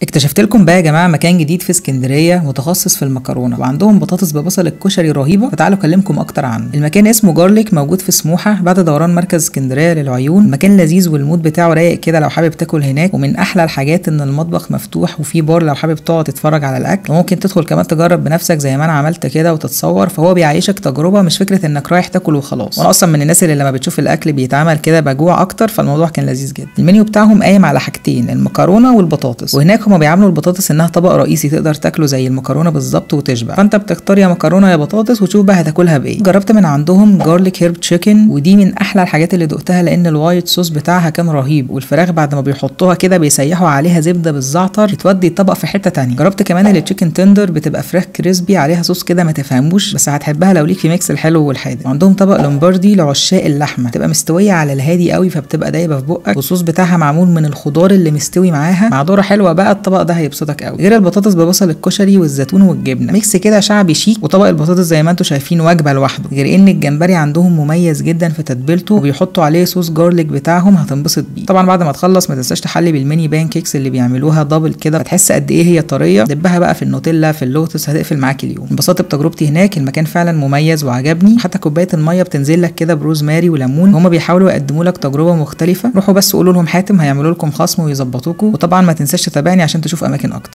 اكتشفت لكم بقى يا جماعه مكان جديد في اسكندريه متخصص في المكرونه وعندهم بطاطس ببصل الكشري رهيبه فتعالوا اكلمكم اكتر عنه المكان اسمه جارليك موجود في سموحه بعد دوران مركز اسكندريه للعيون مكان لذيذ والمود بتاعه رايق كده لو حابب تاكل هناك ومن احلى الحاجات ان المطبخ مفتوح وفي بار لو حابب تقعد تتفرج على الاكل وممكن تدخل كمان تجرب بنفسك زي ما انا عملت كده وتتصور فهو بيعيشك تجربه مش فكره انك رايح تاكل وخلاص وانا اصلا من الناس اللي لما بتشوف الاكل بيتعمل كده بجوع اكتر فالموضوع كان لذيذ جدا المنيو بتاعهم قايم على حاجتين المكرونه والبطاطس وهناك هما بيعاملوا البطاطس انها طبق رئيسي تقدر تاكله زي المكرونه بالظبط وتشبع فانت بتختار يا مكرونه يا بطاطس وتشوف بقى هتاكلها بايه جربت من عندهم جارليك هيرب تشيكن ودي من احلى الحاجات اللي دقتها لان الوايت صوص بتاعها كان رهيب والفراخ بعد ما بيحطوها كده بيسيحوا عليها زبده بالزعتر بتودي الطبق في حته تانية جربت كمان التشيكن تندر بتبقى فراخ كريسبي عليها صوص كده ما تفهموش بس هتحبها لو ليك في ميكس الحلو والحادق وعندهم طبق لومباردي لعشاق اللحمه تبقى مستويه على الهادي قوي فبتبقى دايبه في بقك والصوص بتاعها معمول من الخضار اللي مستوي معاها مع ذره حلوه بقى الطبق ده هيبسطك قوي غير البطاطس ببصل الكشري والزيتون والجبنه ميكس كده شعبي شيك وطبق البطاطس زي ما انتم شايفين وجبه لوحده غير ان الجمبري عندهم مميز جدا في تتبيلته وبيحطوا عليه صوص جارليك بتاعهم هتنبسط بيه طبعا بعد ما تخلص ما تنساش تحلي بالميني بان كيكس اللي بيعملوها دبل كده هتحس قد ايه هي طريه دبها بقى في النوتيلا في اللوتس هتقفل معاك اليوم انبسطت بتجربتي هناك المكان فعلا مميز وعجبني حتى كوبايه الميه بتنزل لك كده بروزماري وليمون هما بيحاولوا يقدموا لك تجربه مختلفه روحوا بس قولوا لهم حاتم هيعملوا لكم خصم ويظبطوكوا وطبعا ما تنساش تتابعني عشان تشوف اماكن اكتر